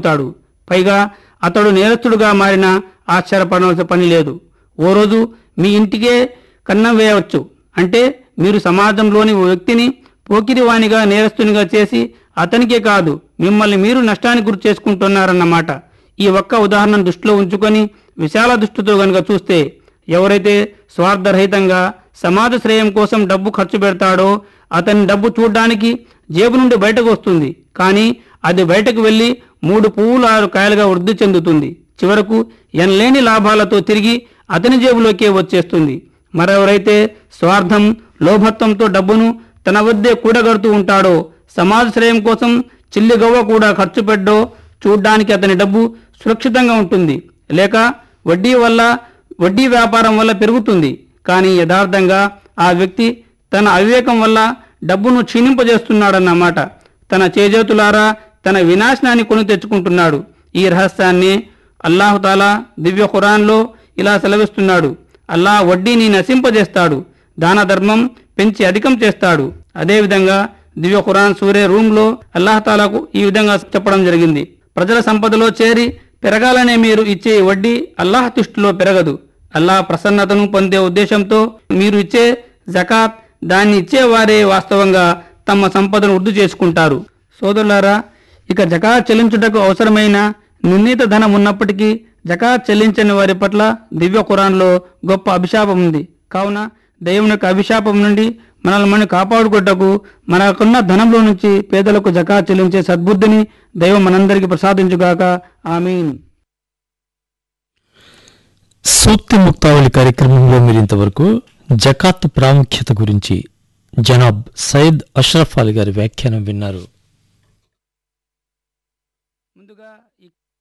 చెబుతాడు పైగా అతడు నేరస్తుడుగా మారినా ఆశ్చర్యపడవలసిన పని లేదు ఓ రోజు మీ ఇంటికే కన్నం వేయవచ్చు అంటే మీరు సమాజంలోని ఓ వ్యక్తిని పోకిరివానిగా నేరస్తునిగా చేసి అతనికే కాదు మిమ్మల్ని మీరు నష్టానికి గురి చేసుకుంటున్నారన్నమాట ఈ ఒక్క ఉదాహరణను దృష్టిలో ఉంచుకొని విశాల దృష్టితో గనుక చూస్తే ఎవరైతే స్వార్థరహితంగా సమాజ శ్రేయం కోసం డబ్బు ఖర్చు పెడతాడో అతని డబ్బు చూడ్డానికి జేబు నుండి బయటకు వస్తుంది కానీ అది బయటకు వెళ్లి మూడు పువ్వులు ఆరు కాయలుగా వృద్ధి చెందుతుంది చివరకు ఎనలేని లాభాలతో తిరిగి అతని జేబులోకే వచ్చేస్తుంది మరెవరైతే స్వార్థం లోభత్వంతో డబ్బును తన వద్దే కూడగడుతూ ఉంటాడో సమాజ శ్రేయం కోసం చిల్లిగవ్వ కూడా ఖర్చు పెట్టో చూడ్డానికి అతని డబ్బు సురక్షితంగా ఉంటుంది లేక వడ్డీ వల్ల వడ్డీ వ్యాపారం వల్ల పెరుగుతుంది కానీ యథార్థంగా ఆ వ్యక్తి తన అవివేకం వల్ల డబ్బును క్షీణింపజేస్తున్నాడన్నమాట తన చేజేతులారా తన వినాశనాన్ని కొని తెచ్చుకుంటున్నాడు ఈ రహస్యాన్ని అల్లాహుతాలా దివ్య ఖురాన్లో ఇలా సెలవిస్తున్నాడు అల్లా వడ్డీని నశింపజేస్తాడు దాన ధర్మం పెంచి అధికం చేస్తాడు అదేవిధంగా దివ్య ఖురాన్ సూర్య రూమ్లో అల్లాహతాలాకు ఈ విధంగా చెప్పడం జరిగింది ప్రజల సంపదలో చేరి పెరగాలనే మీరు ఇచ్చే వడ్డీ అల్లాహ్ దృష్టిలో పెరగదు అల్లాహ్ ప్రసన్నతను పొందే ఉద్దేశంతో మీరు ఇచ్చే జకాత్ దాన్ని ఇచ్చేవారే వాస్తవంగా తమ సంపదను వృద్ధి చేసుకుంటారు సోదరులారా ఇక జకాత్ చెల్లించుటకు అవసరమైన నిర్ణీత ధనం ఉన్నప్పటికీ జకాత్ చెల్లించని వారి పట్ల దివ్య ఖురాన్లో గొప్ప అభిశాపం ఉంది కావున దేవుని యొక్క అభిశాపం నుండి మనల్ని మనం కాపాడుకోటకు మనకున్న ధనంలో నుంచి పేదలకు జకాత్ చెల్లించే సద్బుద్ధిని దైవం మనందరికీ ప్రసాదించుగాక ఆమీన్ సూక్తి ముక్తావళి కార్యక్రమంలో మీరు ఇంతవరకు జకాత్ ప్రాముఖ్యత గురించి జనాబ్ సయ్యద్ అష్రఫ్ అలీ గారి వ్యాఖ్యానం విన్నారు ముందుగా ఈ